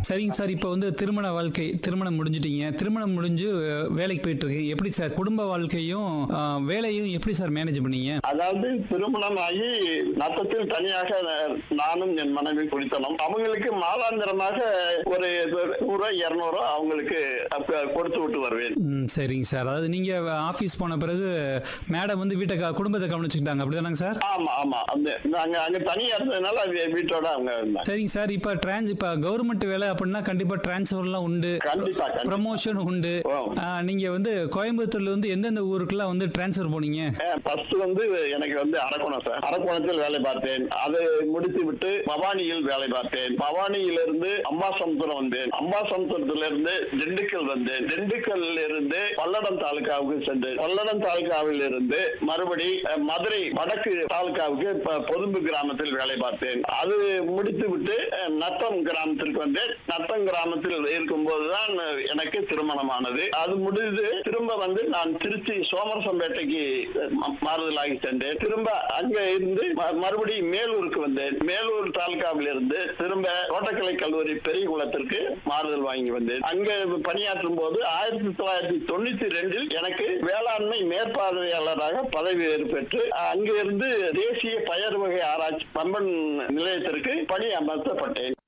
சரிங்க சார் இப்போ வந்து திருமண வாழ்க்கை திருமணம் முடிஞ்சிட்டீங்க திருமணம் முடிஞ்சு அஹ், வேலைக்கு போயிட்டு இருக்கு எப்படி சார் குடும்ப வாழ்க்கையும் அஹ், வேலையும் எப்படி சார் மேனேஜ் பண்ணீங்க அதாவது திருமணம் ஆகி நத்தத்தில் தனியாக நானும் என் மனைவி குடித்தனோம் அவங்களுக்கு மாதாந்திரமாக ஒரு நூறு இருநூறு அவங்களுக்கு அப்ப கொடுத்து விட்டு வருவேன் ம், சரிங்க சார் அதாவது நீங்க ஆபீஸ் போன பிறகு மேடம் வந்து வீட்டை க- குடும்பத்தை கவனிச்சுக்கிட்டாங்க அப்படிதானங்க சார் ஆமா ஆமா அந்த நாங்க அங்க தனியா இருந்ததுனால அது வீட்டோட அவங்க இருந்தாங்க சரிங்க சார் இப்போ டிரான்ஸ் இப்போ கவர்மெண்ட் வேலை அப்படின்னா கண்டிப்பா டிரான்ஸ்ஃபர்லாம் உண்டு கண்டிப்பா கண்டிப்பா ப்ரமோஷன் உண்டு ஓ. ஆஹ், நீங்க வந்து கோயம்புத்தூர்ல இருந்து எந்தெந்த ஊருக்குலாம் வந்து டிரான்ஸ்ஃபர் போனீங்க ஃபர்ஸ்ட் வந்து எனக்கு வந்து அரக்கோணம் சார் அரக்கோணத்தில் வேலை பார்த்தேன் அதை முடித்து விட்டு பவானியில் வேலை பார்த்தேன் பவானியிலிருந்து அம்பாசமுத்திரம் வந்தேன் அம்பாசமுத்திரத்திலிருந்து திண்டுக்கல் வந்தேன் திண்டுக்கல்ல இருந்து பல்லடம் தாலுகாவுக்கு சென்றேன் பல்லடம் தாலுகாவில் இருந்து மறுபடி அஹ், மதுரை வடக்கு தாலுகாவுக்கு ப- பொதும்பு கிராமத்தில் வேலை பார்த்தேன் அது முடித்து விட்டு அஹ், நத்தம் கிராமத்திற்கு வந்தேன் நத்தம் கிராமத்தில் இருக்கும்போதுதான் அஹ், எனக்கு திருமணமானது அது முடிந்து திரும்ப வந்து நான் திருச்சி சோமரசம்பேட்டைக்கு ம- மாறுதலாகி சென்றேன் திரும்ப அங்க இருந்து ம- மறுபடியும் மேலூருக்கு வந்தேன் மேலூர் தாலுகாவில் இருந்து திரும்ப தோட்டக்கலை கல்லூரி பெரியகுளத்திற்கு மாறுதல் வாங்கி வந்தேன் அங்க பணியாற்றும் போது ஆயிரத்தி தொள்ளாயிரத்தி தொண்ணூத்தி ரெண்டில் எனக்கு வேளாண்மை மேற்பார்வையாளராக பதவி பெற்று அங்கிருந்து தேசிய பயர் வகை ஆராய்ச்சி பம்பன் நிலையத்திற்கு பணி அமர்த்தப்பட்டேன்